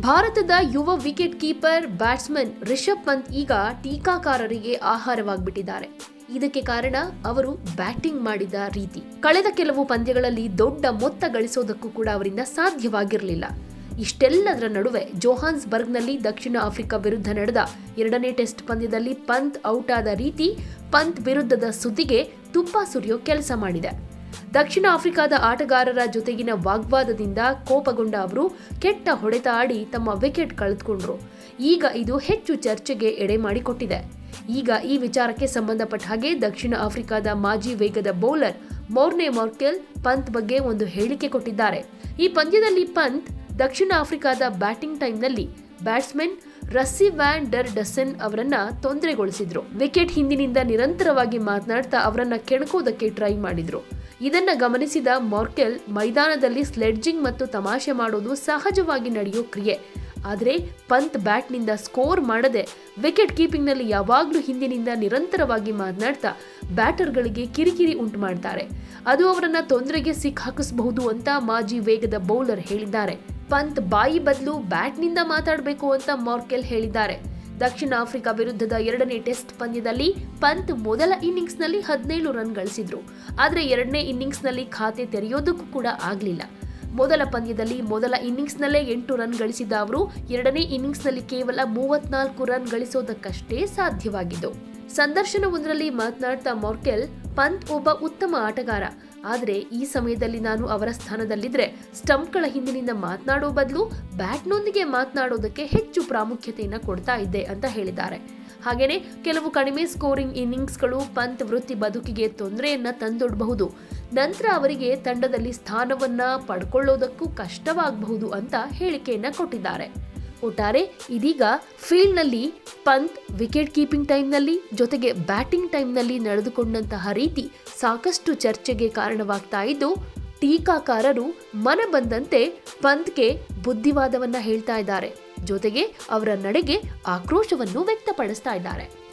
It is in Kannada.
ಭಾರತದ ಯುವ wicket keeper batsman Rishabh Pant ಈಗ ಟೀಕಾಕಾರರಿಗೆ ಆಹಾರವಾಗ್ಬಿಟ್ಟಿದ್ದಾರೆ ಇದಕ್ಕೆ ಕಾರಣ ಅವರು ಬ್ಯಾಟಿಂಗ್ ಮಾಡಿದ ರೀತಿ ಕಳೆದ ಕೆಲವು ಪಂದ್ಯಗಳಲ್ಲಿ ದೊಡ್ಡ ಮೊತ್ತ ಗಳಿಸೋದಕ್ಕೂ ಕೂಡ ಅವರಿಂದ ಸಾಧ್ಯವಾಗಿರಲಿಲ್ಲ ಇಷ್ಟೆಲ್ಲದರ ನಡುವೆ ಜೋಹಾನ್ಸ್ಬರ್ಗ್ನಲ್ಲಿ ದಕ್ಷಿಣ ಆಫ್ರಿಕಾ ವಿರುದ್ಧ ನಡೆದ ಎರಡನೇ ಟೆಸ್ಟ್ ಪಂದ್ಯದಲ್ಲಿ ಪಂತ್ ಔಟ್ ಆದ ರೀತಿ ಪಂತ್ ವಿರುದ್ಧದ ಸುದ್ದಿಗೆ ತುಪ್ಪ ಸುರಿಯೋ ಕೆಲಸ ಮಾಡಿದೆ ದಕ್ಷಿಣ ಆಫ್ರಿಕಾದ ಆಟಗಾರರ ಜೊತೆಗಿನ ವಾಗ್ವಾದದಿಂದ ಕೋಪಗೊಂಡ ಅವರು ಕೆಟ್ಟ ಹೊಡೆತ ಆಡಿ ತಮ್ಮ ವಿಕೆಟ್ ಕಳೆದುಕೊಂಡ್ರು ಈಗ ಇದು ಹೆಚ್ಚು ಚರ್ಚೆಗೆ ಎಡೆ ಮಾಡಿಕೊಟ್ಟಿದೆ ಈಗ ಈ ವಿಚಾರಕ್ಕೆ ಸಂಬಂಧಪಟ್ಟ ಹಾಗೆ ದಕ್ಷಿಣ ಆಫ್ರಿಕಾದ ಮಾಜಿ ವೇಗದ ಬೌಲರ್ ಮೌರ್ನೆ ಮಾರ್ಕೆಲ್ ಪಂತ್ ಬಗ್ಗೆ ಒಂದು ಹೇಳಿಕೆ ಕೊಟ್ಟಿದ್ದಾರೆ ಈ ಪಂದ್ಯದಲ್ಲಿ ಪಂತ್ ದಕ್ಷಿಣ ಆಫ್ರಿಕಾದ ಬ್ಯಾಟಿಂಗ್ ಟೈಮ್ನಲ್ಲಿ batsman Rassie van der Dussen ಅವರನ್ನ ತೊಂದರೆಗೊಳಿಸಿದ್ರು ವಿಕೆಟ್ ಹಿಂದಿನಿಂದ ನಿರಂತರವಾಗಿ ಮಾತನಾಡ್ತಾ ಅವರನ್ನ ಕೆಣಕೋದಕ್ಕೆ ಟ್ರೈ ಮಾಡಿದ್ರು ಇದನ್ನ ಗಮನಿಸಿದ ಮಾರ್ಕೆಲ್ ಮೈದಾನದಲ್ಲಿ ಸ್ಲೆಡ್ಜಿಂಗ್ ಮತ್ತು ತಮಾಷೆ ಮಾಡೋದು ಸಹಜವಾಗಿ ನಡೆಯೋ ಕ್ರಿಯೆ ಆದರೆ ಪಂತ್ ಬ್ಯಾಟ್ನಿಂದ ಸ್ಕೋರ್ ಮಾಡದೆ ವಿಕೆಟ್ ಕೀಪಿಂಗ್ನಲ್ಲಿ ಯಾವಾಗಲೂ ಹಿಂದಿನಿಂದ ನಿರಂತರವಾಗಿ ಮಾತನಾಡ್ತಾ ಬ್ಯಾಟರ್ಗಳಿಗೆ ಕಿರಿಕಿರಿ ಉಂಟು ಮಾಡ್ತಾರೆ ಅದು ಅವರನ್ನ ತೊಂದರೆಗೆ ಸಿಕ್ಕಾಕಿಸಬಹುದು ಅಂತ ಮಾಜಿ ವೇಗದ ಬೌಲರ್ ಹೇಳಿದ್ದಾರೆ ಪಂತ್ ಬಾಯಿ ಬದಲು ಬ್ಯಾಟ್ನಿಂದ ಮಾತಾಡಬೇಕು ಅಂತ ಮಾರ್ಕೆಲ್ ಹೇಳಿದ್ದಾರೆ ದಕ್ಷಿಣ ಆಫ್ರಿಕಾ ವಿರುದ್ಧದ ಎರಡನೇ ಟೆಸ್ಟ್ ಪಂದ್ಯದಲ್ಲಿ ಪಂತ್ ಮೊದಲ ಇನ್ನಿಂಗ್ಸ್ನಲ್ಲಿ ಹದಿನೇಳು ರನ್ ಗಳಿಸಿದ್ರು ಆದರೆ ಎರಡನೇ ಇನ್ನಿಂಗ್ಸ್ನಲ್ಲಿ ಖಾತೆ ತೆರೆಯೋದಕ್ಕೂ ಕೂಡ ಆಗಲಿಲ್ಲ ಮೊದಲ ಪಂದ್ಯದಲ್ಲಿ ಮೊದಲ ಇನ್ನಿಂಗ್ಸ್ನಲ್ಲೇ ಎಂಟು ರನ್ ಗಳಿಸಿದ ಅವರು ಎರಡನೇ ಇನ್ನಿಂಗ್ಸ್ನಲ್ಲಿ ಕೇವಲ ಮೂವತ್ನಾಲ್ಕು ರನ್ ಗಳಿಸೋದಕ್ಕಷ್ಟೇ ಸಾಧ್ಯವಾಗಿದ್ದು ಸಂದರ್ಶನವೊಂದರಲ್ಲಿ ಮಾತನಾಡ್ತಾ ಮಾರ್ಕೆಲ್ ಪಂತ್ ಒಬ್ಬ ಉತ್ತಮ ಆಟಗಾರ ಆದರೆ ಈ ಸಮಯದಲ್ಲಿ ನಾನು ಅವರ ಸ್ಥಾನದಲ್ಲಿದ್ರೆ ಸ್ಟಂಪ್ಗಳ ಹಿಂದಿನಿಂದ ಮಾತನಾಡೋ ಬದಲು ಬ್ಯಾಟ್ನೊಂದಿಗೆ ಮಾತನಾಡೋದಕ್ಕೆ ಹೆಚ್ಚು ಪ್ರಾಮುಖ್ಯತೆಯನ್ನು ಕೊಡ್ತಾ ಇದ್ದೆ ಅಂತ ಹೇಳಿದ್ದಾರೆ ಹಾಗೇನೆ ಕೆಲವು ಕಡಿಮೆ ಸ್ಕೋರಿಂಗ್ ಇನ್ನಿಂಗ್ಸ್ಗಳು ಪಂತ್ ವೃತ್ತಿ ಬದುಕಿಗೆ ತೊಂದರೆಯನ್ನ ತಂದೊಡ್ಬಹುದು ನಂತರ ಅವರಿಗೆ ತಂಡದಲ್ಲಿ ಸ್ಥಾನವನ್ನ ಪಡ್ಕೊಳ್ಳೋದಕ್ಕೂ ಕಷ್ಟವಾಗಬಹುದು ಅಂತ ಹೇಳಿಕೆಯನ್ನ ಕೊಟ್ಟಿದ್ದಾರೆ ಒಟ್ಟಾರೆ ಇದೀಗ ಫೀಲ್ಡ್ನಲ್ಲಿ ಪಂತ್ ವಿಕೆಟ್ ಕೀಪಿಂಗ್ ಟೈಮ್ನಲ್ಲಿ ಜೊತೆಗೆ ಬ್ಯಾಟಿಂಗ್ ಟೈಮ್ನಲ್ಲಿ ನಡೆದುಕೊಂಡಂತಹ ರೀತಿ ಸಾಕಷ್ಟು ಚರ್ಚೆಗೆ ಕಾರಣವಾಗ್ತಾ ಇದ್ದು ಟೀಕಾಕಾರರು ಮನ ಬಂದಂತೆ ಪಂತ್ಗೆ ಬುದ್ಧಿವಾದವನ್ನ ಹೇಳ್ತಾ ಇದ್ದಾರೆ ಜೊತೆಗೆ ಅವರ ನಡೆಗೆ ಆಕ್ರೋಶವನ್ನು ವ್ಯಕ್ತಪಡಿಸ್ತಾ ಇದ್ದಾರೆ